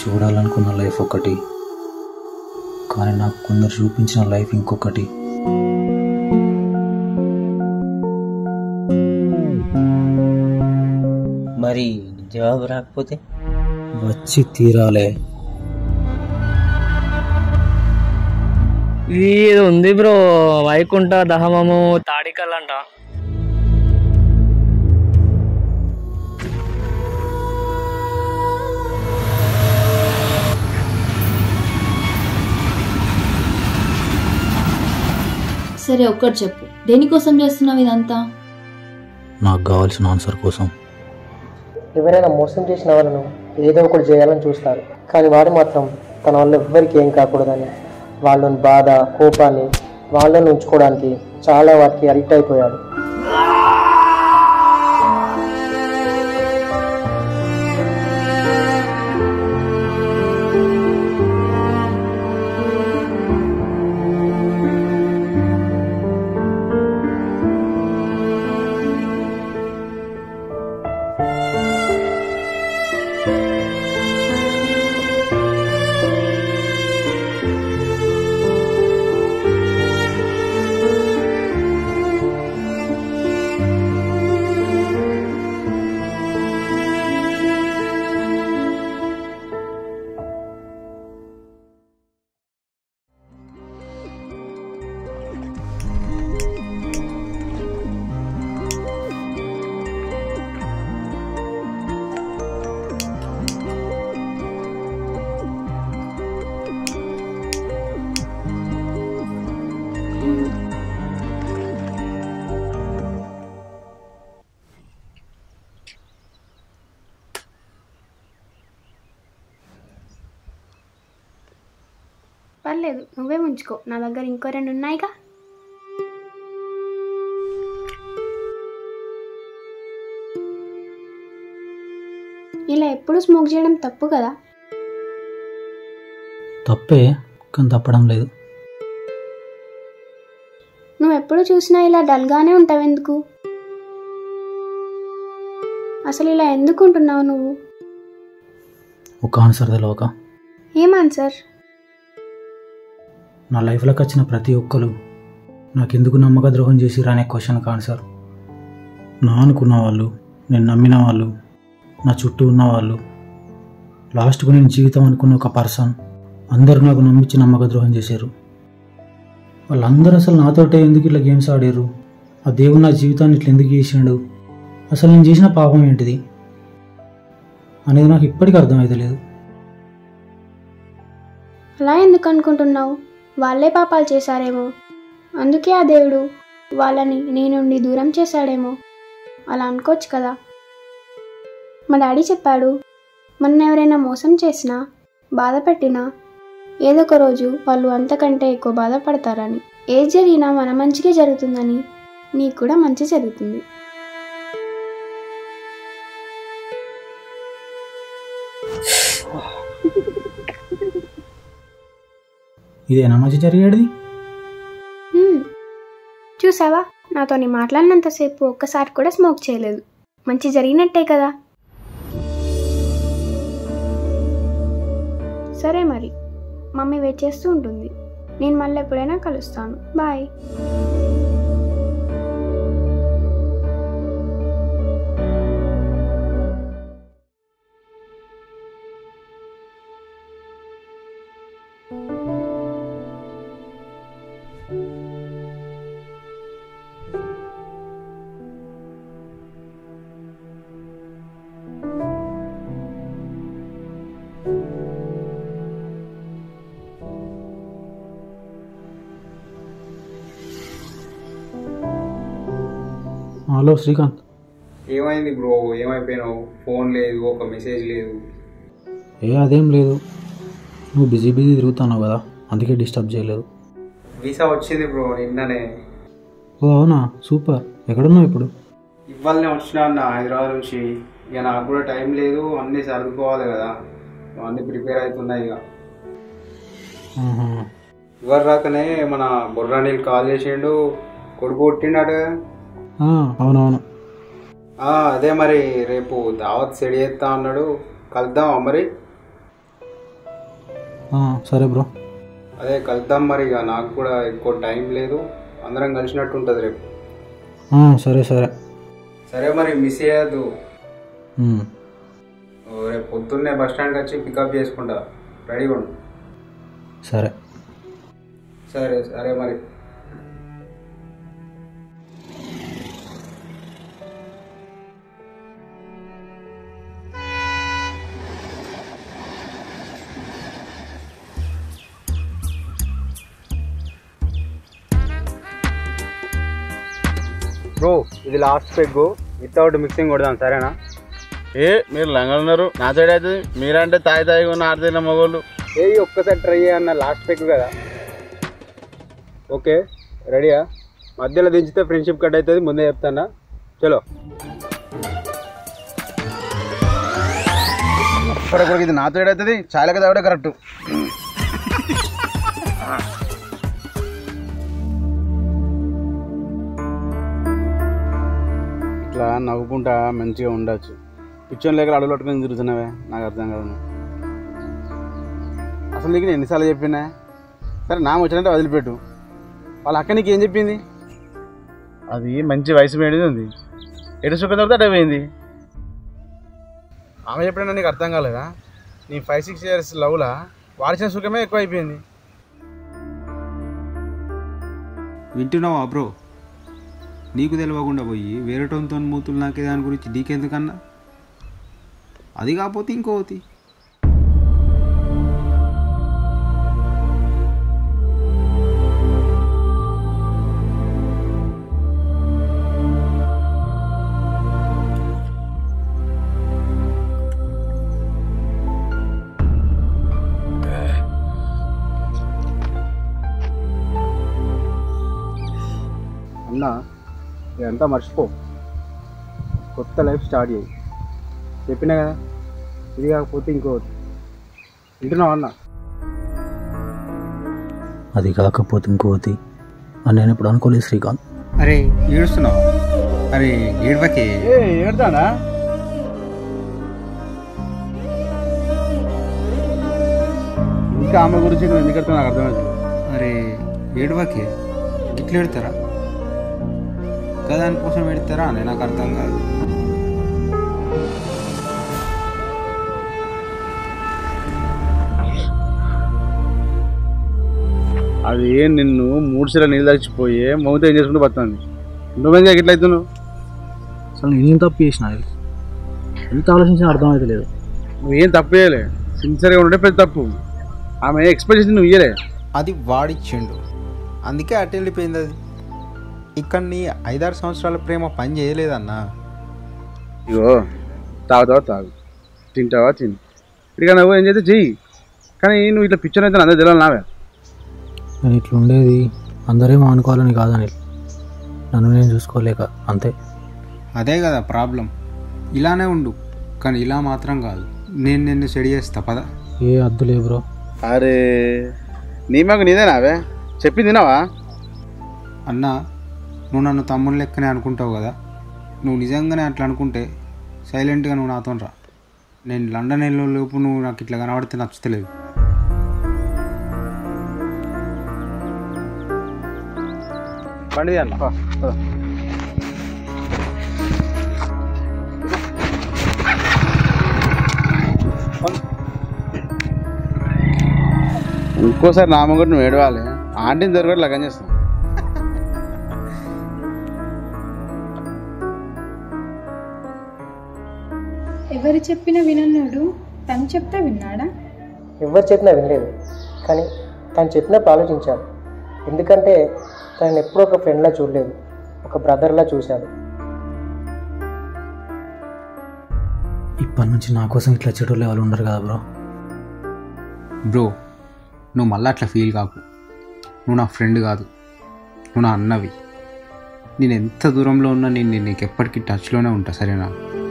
చూడాలనుకున్న life ఒకటి కానీ నాకు కొందరు చూపించిన లైఫ్ ఇంకొకటి మరి జవాబు రాకపోతే వచ్చి తీరాలే ఇది ఉంది బ్రో వైకుంఠ దహమము తాడికల్ అంట సరే ఒక్కటి చెప్పు దేనికోసం చేస్తున్నావు ఇదంతా నాకు కావాల్సిన ఆన్సర్ కోసం ఎవరైనా మోసం చేసిన వాళ్ళను ఏదో ఒకటి చేయాలని చూస్తారు కానీ వాడు మాత్రం తన వల్ల ఎవ్వరికి ఏం కాకూడదని వాళ్ళని బాధ కోపాన్ని వాళ్ళని ఉంచుకోవడానికి చాలా వాటికి అడిక్ట్ అయిపోయాడు పర్లేదు నువ్వే ఉంచుకో నా దగ్గర ఇంకో రెండు ఉన్నాయిగా ఇలా ఎప్పుడు స్మోక్ చేయడం తప్పు కదా తప్పే కానీ తప్పడం లేదు నువ్వు ఎప్పుడు చూసినా ఇలా డల్గానే ఉంటావు ఎందుకు అసలు ఇలా ఎందుకు ఉంటున్నావు నువ్వు ఒక ఆన్సర్ తెలియక ఏం ఆన్సర్ నా లైఫ్లోకి వచ్చిన ప్రతి ఒక్కరు నాకెందుకు నమ్మక ద్రోహం చేసిరు అనే క్వశ్చన్కి ఆన్సర్ నా అనుకున్న వాళ్ళు నేను నమ్మిన వాళ్ళు నా చుట్టూ ఉన్న వాళ్ళు లాస్ట్కు నేను జీవితం అనుకున్న ఒక పర్సన్ అందరూ నాకు నమ్మించి నమ్మక ద్రోహం చేశారు వాళ్ళందరూ అసలు నాతోటే ఎందుకు ఇట్లా గేమ్స్ ఆడారు ఆ దేవుడు నా జీవితాన్ని ఇట్లా ఎందుకు చేసిండు అసలు నేను చేసిన పాపం ఏంటిది అనేది నాకు ఇప్పటికీ అర్థమైతలేదు అలా ఎందుకు అనుకుంటున్నావు వాళ్ళే పాపాలు చేశారేమో అందుకే ఆ దేవుడు వాళ్ళని నీ నుండి దూరం చేశాడేమో అలా అనుకోవచ్చు కదా మా డాడీ చెప్పాడు మన ఎవరైనా మోసం చేసినా బాధ పెట్టినా ఏదో ఒక రోజు వాళ్ళు అంతకంటే ఎక్కువ బాధపడతారని ఏది జరిగినా మన మంచిగా జరుగుతుందని నీకు కూడా మంచి జరుగుతుంది ఇదేనా మంచి జరిగేది హ్మ్. చూసావా నాతో నీ మాట్లాడినంతసేపు ఒక్కసారి కూడా స్మోక్ చేయలేదు మంచి జరిగినట్టే కదా సరే మరి మమ్మీ వెయిట్ చేస్తూ ఉంటుంది నేను మళ్ళీ ఎప్పుడైనా కలుస్తాను బాయ్ హలో శ్రీకాంత్ ఏమైంది బ్రో ఏమైపోయినావు ఫోన్ లేదు ఒక మెసేజ్ లేదు ఏ అదేం లేదు నువ్వు బిజీ బిజీ తిరుగుతున్నావు కదా అందుకే డిస్టర్బ్ చేయలేదు వీసా వచ్చింది బ్రో నిన్ననే ఓ అవునా సూపర్ ఎక్కడున్నావు ఇప్పుడు ఇవాళనే వచ్చినా అన్న హైదరాబాద్ నుంచి ఇక నాకు కూడా టైం లేదు అన్నీ సర్దుకోవాలి కదా అన్నీ ప్రిపేర్ అవుతున్నాయి ఇక ఆహా. ఇవ్వరు రాకనే మన బుర్రానీళ్ళు కాల్ చేసిండు కొడుకు కొట్టిండట ఆ, అవునవును ఆ, అదే మరి రేపు దావత్ సెడి చేస్తా అన్నాడు కలుద్దామా మరి ఆ, సరే బ్రో అదే కలుద్దాం మరి ఇక నాకు కూడా ఎక్కువ టైం లేదు అందరం కలిసినట్టు ఉంటుంది రేపు ఆ, సరే సరే సరే మరి మిస్ చేయొద్దు ఉమ్, ఓ, రేపు పొద్దున్నే బస్ స్టాండ్కి వచ్చి పికప్ చేసుకుంటా రెడీగా ఉండు సరే సరే సరే మరి బ్రో ఇది లాస్ట్ పెగ్ వితౌట్ మిక్సింగ్ కొడదాం సరేనా ఏ మీరు లంగలున్నారు నా సైడ్ అవుతుంది మీరంటే తాయి తాయిగా ఉన్న ఆడతిన మగోళ్ళు ఏ ఒక్కసారి ట్రై చేయన్న లాస్ట్ పెగ్ కదా ఓకే రెడీయా మధ్యలో దించితే ఫ్రెండ్షిప్ కట్ అవుతుంది ముందే చెప్తానా చలో ఇప్పటికొరకు ఇది నా సైడ్ అవుతుంది చాలా కదా కూడా కరెక్ట్ ఇట్లా నవ్వుకుంటా మంచిగా ఉండొచ్చు పిచ్చోన్ లేక అడుగులు పట్టుకొని తిరుగుతున్నావే నాకు అర్థం కాదు నువ్వు. అసలు నీకు నేను ఎన్నిసార్లు చెప్పినా సరే నా వచ్చినట్టే వదిలిపెట్టు వాళ్ళ అక్క నీకు ఏం చెప్పింది అది మంచి వయసు మేడిది ఉంది ఎటు సుఖం దొరికితే అటే పోయింది ఆమె చెప్పినా నీకు అర్థం కాలేదా నీ ఫైవ్ సిక్స్ ఇయర్స్ లవ్లా వాడిచిన సుఖమే ఎక్కువ అయిపోయింది వింటున్నావా బ్రో నీకు తెలియకుండా పోయి వేరేటోతో మూతులు నాకే దాని గురించి నీకెందుకన్నా అది కాకపోతే ఇంకోటి అన్న ఇదంతా మర్చిపో కొత్త లైఫ్ స్టార్ట్ చేయి చెప్పినా కదా ఇది కాకపోతే ఇంకోటి వింటున్నావు అన్న అది కాకపోతే ఇంకోటి అని నేను ఇప్పుడు అనుకోలేదు శ్రీకాంత్ అరే ఏడుస్తున్నావా అరే ఏడవకే ఏ ఏడతానా ఇంకా ఆమె గురించి నువ్వు ఎందుకు ఎడతావు నాకు అర్థమవుతుంది అరే ఏడవకే గిట్ల ఎడతారా దానికోసం పెడతారా అని నాకు అర్థం కాదు అది నిన్ను మూడు సార్లు నీళ్ళు తడిచిపోయి మౌత ఏం చేసుకుంటూ బతుంది నువ్వేం ఎట్లా అవుతున్నావు అసలు నేనేం తప్పు చేసిన ఎంత ఆలోచించినా అర్థమైతే లేదు నువ్వేం తప్పు చేయలే సిన్సియర్గా ఉంటే పెద్ద తప్పు ఆమె ఎక్స్పెక్టేషన్ నువ్వు ఇయ్యలే అది వాడిచ్చిండు అందుకే అటు వెళ్ళిపోయింది అది ఇక్కడ నీ ఐదారు సంవత్సరాల ప్రేమ పని చేయలేదన్నా ఇగో తాగుతావా తాగు తింటావా తిను ఇక నువ్వు ఏం చేస్తే చెయ్యి కానీ నువ్వు ఇట్లా పిక్చర్ అయితే అందరూ తెలియాలి నావే నేను ఇట్లా ఉండేది అందరేమో అనుకోవాలని కాదని నన్ను నేను చూసుకోలేక అంతే అదే కదా ప్రాబ్లం ఇలానే ఉండు కానీ ఇలా మాత్రం కాదు నేను నిన్ను సెడి చేస్తా పదా ఏ అద్దులే బ్రో అరే నీ మాకు నీదేనావే చెప్పింది తినావా అన్న నువ్వు నన్ను తమ్ముని లెక్కనే అనుకుంటావు కదా నువ్వు నిజంగానే అట్లా అనుకుంటే సైలెంట్గా నువ్వు నాతో రా నేను లండన్ వెళ్ళే లోపు నువ్వు నాకు ఇట్లా కనబడితే నచ్చుతలేదు పండిది అన్న ఇంకోసారి నా ముంగట నువ్వు ఏడవాలి ఆంటీని దొరకట్లా లగన్ చేస్తాను ఎవరు చెప్పినా వినన్నాడు తను చెప్తే విన్నాడా ఎవరు చెప్పినా వినలేదు కానీ తను చెప్పినప్పుడు ఆలోచించాను ఎందుకంటే తనని ఎప్పుడూ ఒక ఫ్రెండ్లా చూడలేదు ఒక బ్రదర్లా చూశాను ఇప్పటి నుంచి నా కోసం ఇట్లా చెడు వాళ్ళు ఉండరు కదా బ్రో బ్రో నువ్వు మళ్ళీ అట్లా ఫీల్ కాకు నువ్వు నా ఫ్రెండ్ కాదు నువ్వు నా అన్నవి నేను ఎంత దూరంలో ఉన్నా నేను నీకు ఎప్పటికీ టచ్లోనే ఉంటా సరేనా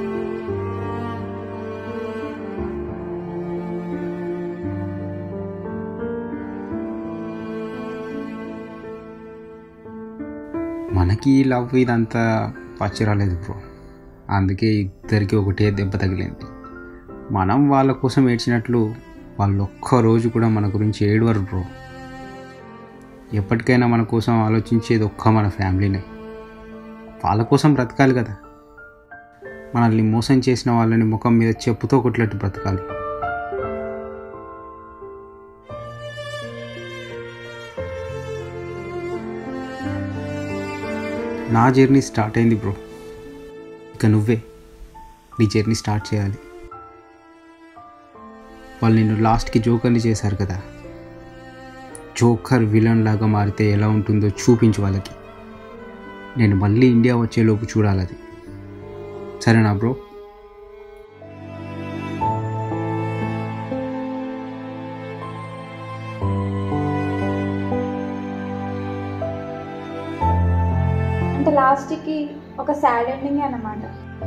మనకి ఈ లవ్ ఇదంతా పచ్చి రాలేదు బ్రో అందుకే ఇద్దరికి ఒకటే దెబ్బ తగిలింది మనం వాళ్ళ కోసం ఏడ్చినట్లు వాళ్ళు ఒక్క రోజు కూడా మన గురించి ఏడవరు బ్రో ఎప్పటికైనా మన కోసం ఆలోచించేది ఒక్క మన ఫ్యామిలీనే వాళ్ళ కోసం బ్రతకాలి కదా మనల్ని మోసం చేసిన వాళ్ళని ముఖం మీద చెప్పుతో కొట్లట్టు బ్రతకాలి నా జర్నీ స్టార్ట్ అయింది బ్రో ఇక నువ్వే నీ జర్నీ స్టార్ట్ చేయాలి వాళ్ళు నిన్ను లాస్ట్కి జోకర్ని చేశారు కదా జోకర్ విలన్ లాగా మారితే ఎలా ఉంటుందో చూపించు వాళ్ళకి నేను మళ్ళీ ఇండియా వచ్చేలోపు చూడాలి అది సరేనా బ్రో అంటే లాస్ట్కి ఒక సాడ్ ఎండింగ్ అన్నమాట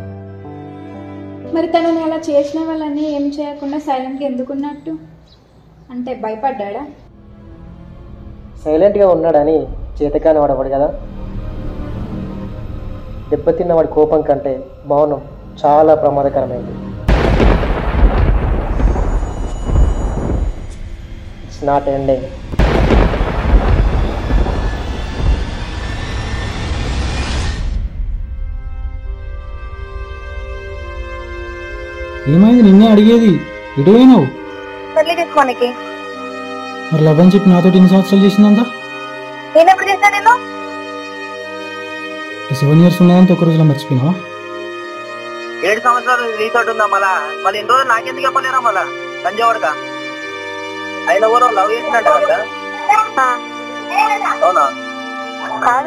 మరి తనని అలా చేసిన వాళ్ళని ఏం చేయకుండా సైలెంట్గా ఎందుకున్నట్టు అంటే భయపడ్డా సైలెంట్గా ఉన్నాడని చేతకాని వాడవాడు కదా దెబ్బతిన్నవాడి కోపం కంటే మౌనం చాలా ప్రమాదకరమైంది ఇట్స్ నాట్ ఎండింగ్ ఏమైంది నిన్నే అడిగేది ఎటు పోయినావు పెళ్లి చేసుకోనికి మరి లవ్ అని చెప్పి నాతో ఎన్ని సంవత్సరాలు చేసిందంతా నేను ఎప్పుడు చేశా నేను సెవెన్ ఇయర్స్ ఉన్నదంతా ఒక రోజులో మర్చిపోయినావా ఏడు సంవత్సరాలు నీతో ఉందా మళ్ళా మళ్ళీ ఎన్ని రోజులు నాకెందుకు చెప్పలేరా మళ్ళా సంజయవాడక ఆయన ఎవరో లవ్ చేసినట్టు కదా అవునా కాదు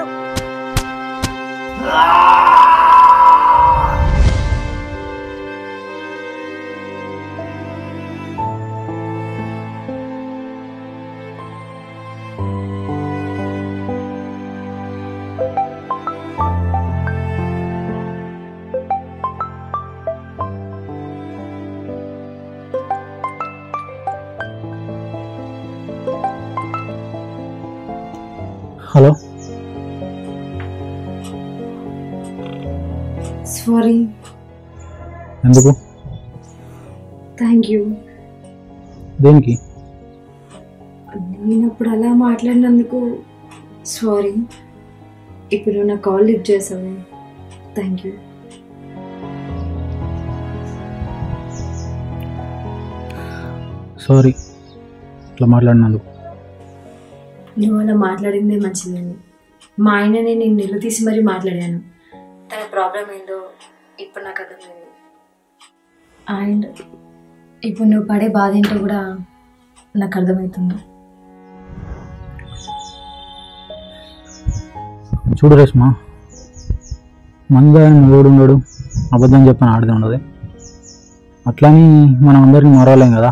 హలో సారీ ఎందుకు థ్యాంక్ యూ దేనికి నేను అప్పుడు అలా మాట్లాడినందుకు సారీ ఇప్పుడు నా కాల్ లిఫ్ట్ చేసావు థ్యాంక్ యూ సారీ ఇట్లా మాట్లాడినందుకు నువ్వు అలా మాట్లాడిందే మంచిదని మా ఆయనని నేను నిలదీసి మరీ మాట్లాడాను తన ప్రాబ్లం ఏందో ఇప్పుడు నాకు అర్థమైంది అండ్ ఇప్పుడు నువ్వు పడే బాధ ఏంటో కూడా నాకు అర్థమవుతుంది చూడు రేష్మ మంది ఆయన మొగోడు ఉండడు అబద్ధం చెప్పని ఆడది ఉండదు అట్లని మనం అందరినీ మరవలేం కదా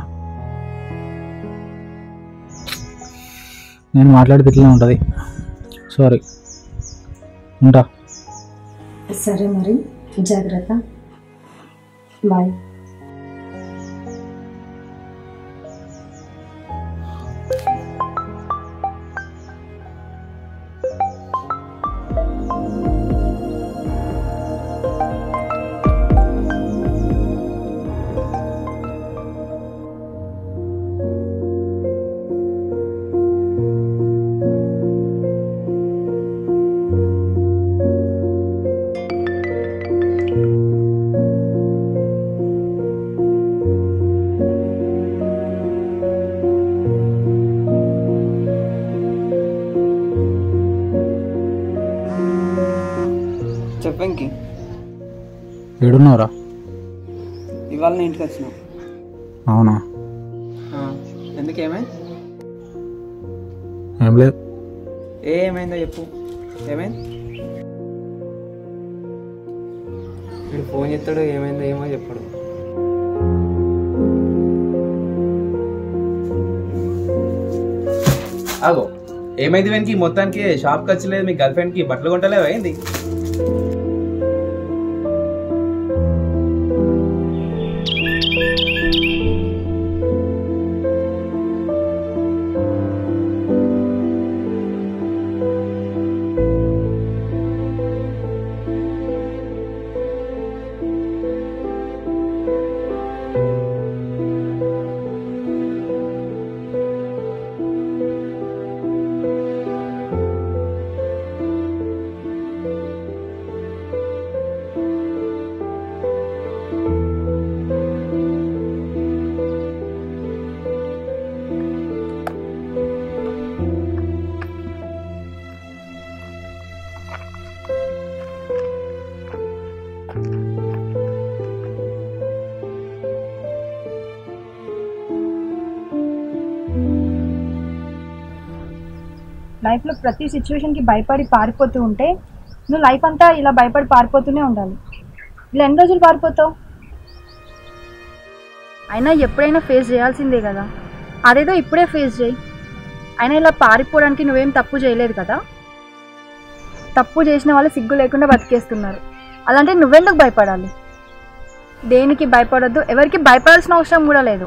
నేను మాట్లాడితే ఇట్లనే ఉంటుంది సారీ ఉంటా సరే మరి జాగ్రత్త బాయ్ చెప్పంకి ఏడున్నావురా ఇవాళ నేను ఇంటికి వచ్చినావు అవునా ఎందుకు ఏమైంది ఏం లేదు ఏ ఏమైందో చెప్పు ఏమైంది వీడు ఫోన్ చేస్తాడు ఏమైందో ఏమో చెప్పాడు ఆగో ఏమైంది వెనక్కి మొత్తానికి షాప్కి వచ్చలేదు మీ గర్ల్ ఫ్రెండ్కి బట్టలు కొంటలేవా ఏంది లైఫ్లో ప్రతి సిచ్యువేషన్కి భయపడి పారిపోతూ ఉంటే నువ్వు లైఫ్ అంతా ఇలా భయపడి పారిపోతూనే ఉండాలి ఇలా ఎన్ని రోజులు పారిపోతావు అయినా ఎప్పుడైనా ఫేస్ చేయాల్సిందే కదా అదేదో ఇప్పుడే ఫేస్ చేయి అయినా ఇలా పారిపోవడానికి నువ్వేం తప్పు చేయలేదు కదా తప్పు చేసిన వాళ్ళు సిగ్గు లేకుండా బతికేస్తున్నారు అలాంటి నువ్వెందుకు భయపడాలి దేనికి భయపడొద్దు ఎవరికి భయపడాల్సిన అవసరం కూడా లేదు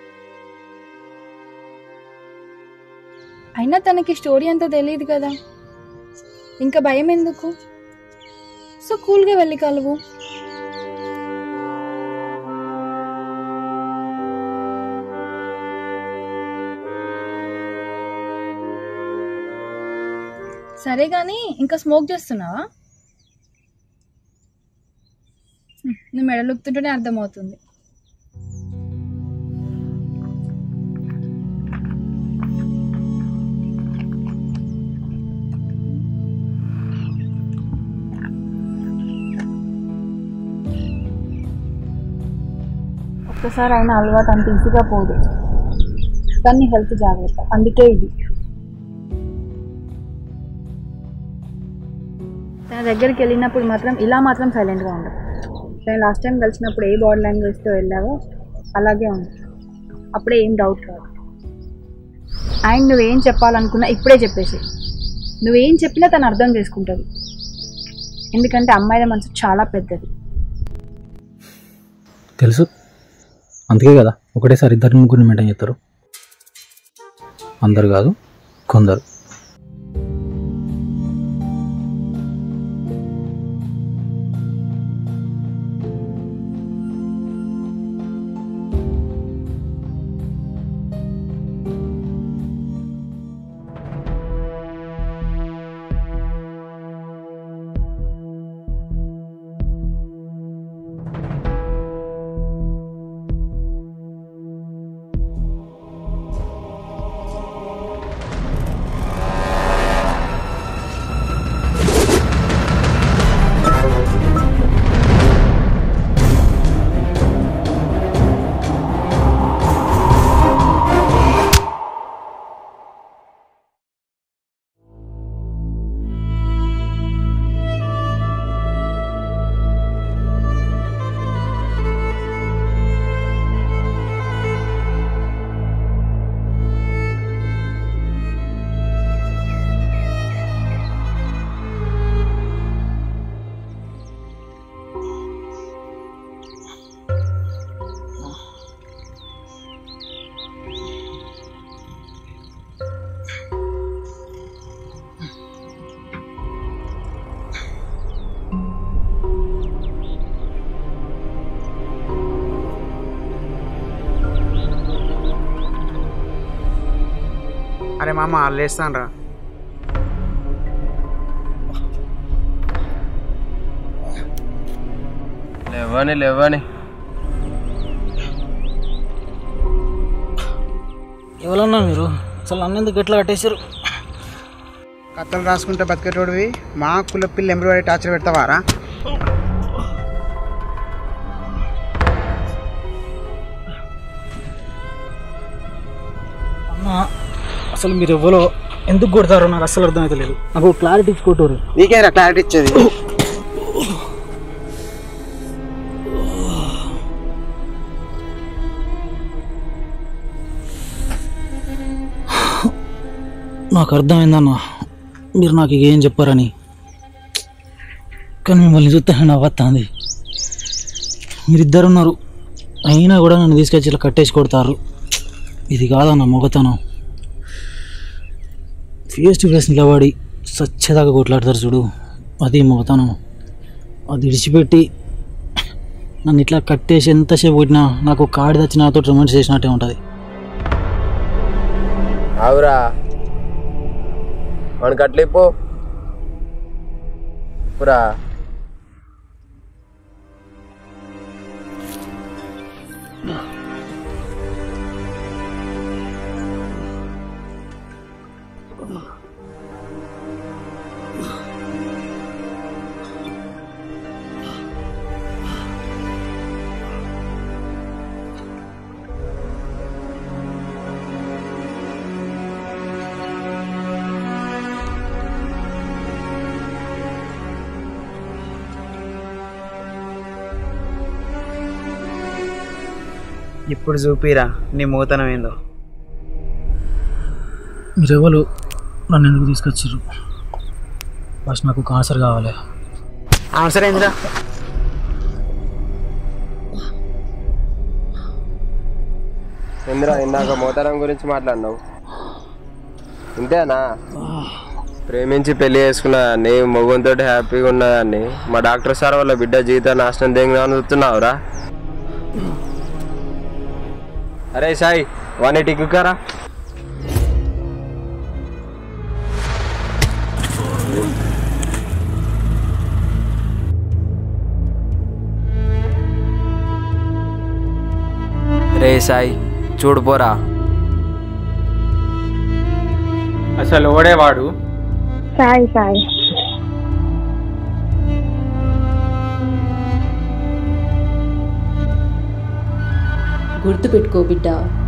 అయినా తనకి స్టోరీ అంతా తెలియదు కదా ఇంకా భయం ఎందుకు సో కూల్గా వెళ్ళి కలువు సరే కానీ ఇంకా స్మోక్ చేస్తున్నావా హ్మ్, నువ్వు మెడలుపుతుంటేనే అర్థమవుతుంది ఒక్కసారి అయినా అలవాటు అంత ఈజీగా పోదు కానీ హెల్త్ జాగ్రత్త అందుకే ఇది తన దగ్గరికి వెళ్ళినప్పుడు మాత్రం ఇలా మాత్రం సైలెంట్గా ఉండదు నేను లాస్ట్ టైం కలిసినప్పుడు ఏ బాడీ లాంగ్వేజ్తో వెళ్ళావో అలాగే ఉంది అప్పుడే ఏం డౌట్ రాదు అండ్ నువ్వేం చెప్పాలనుకున్నా ఇప్పుడే చెప్పేసి నువ్వేం చెప్పినా తను అర్థం చేసుకుంటుంది ఎందుకంటే అమ్మాయిల మనసు చాలా పెద్దది తెలుసు అందుకే కదా ఒకటేసారి ఇద్దరు ముగ్గురిని మెయింటైన్ చేస్తారు అందరు కాదు కొందరు అరే మామ లేస్తాను రా లేవని లేవని ఎవరన్నా మీరు అసలు నన్ను ఎందుకు ఎట్లా కట్టేశారు కథలు రాసుకుంటే బతికేటోడివి మా కుల పిల్ల ఎంబ్రాయిడరీ టార్చర్ పెడతావారా అన్న అసలు మీరు ఎవరో ఎందుకు కొడతారో నాకు అసలు అర్థమైతే లేదు నాకు క్లారిటీ ఇచ్చుకోటోరు నీకేరా క్లారిటీ ఇచ్చేది నాకు అర్థమైందన్న మీరు నాకు ఇక ఏం చెప్పారని కానీ మిమ్మల్ని చూస్తే నవ్వుతుంది మీరిద్దరు ఉన్నారు అయినా కూడా నన్ను తీసుకొచ్చి ఇలా కట్టేసి కొడతారు ఇది కాదన్న మొగతనం ఫేస్ టు ఫేస్ నిలబడి సచ్చేదాకా కొట్లాడతారు చూడు అది మొగతనం అది విడిచిపెట్టి నన్ను ఇట్లా కట్టేసి ఎంతసేపు కొట్టినా నాకు కాడి తెచ్చి నాతో రొమాన్స్ చేసినట్టే ఉంటుంది ఆవురా మనకి అట్లిప్పు పురా ఇప్పుడు చూపిరా నీ మూతనం ఏందో మీరెవరు నన్ను ఎందుకు తీసుకొచ్చారు ఫస్ట్ నాకు ఆన్సర్ కావాలి ఆన్సర్ ఏందిరా ఇందిరా ఇందాక మోతారం గురించి మాట్లాడినావు ఇంతేనా ప్రేమించి పెళ్లి చేసుకున్న నీ మొగంతో హ్యాపీగా ఉన్నదాన్ని మా డాక్టర్ సార్ వాళ్ళ బిడ్డ జీవితం నాశనం దేంగా చూస్తున్నావురా అరే సాయి వాని టిక్కుకారా రే సాయి చూడు పోరా అసలు ఓడేవాడు సాయి సాయి గుర్తుపెట్టుకో బిడ్డ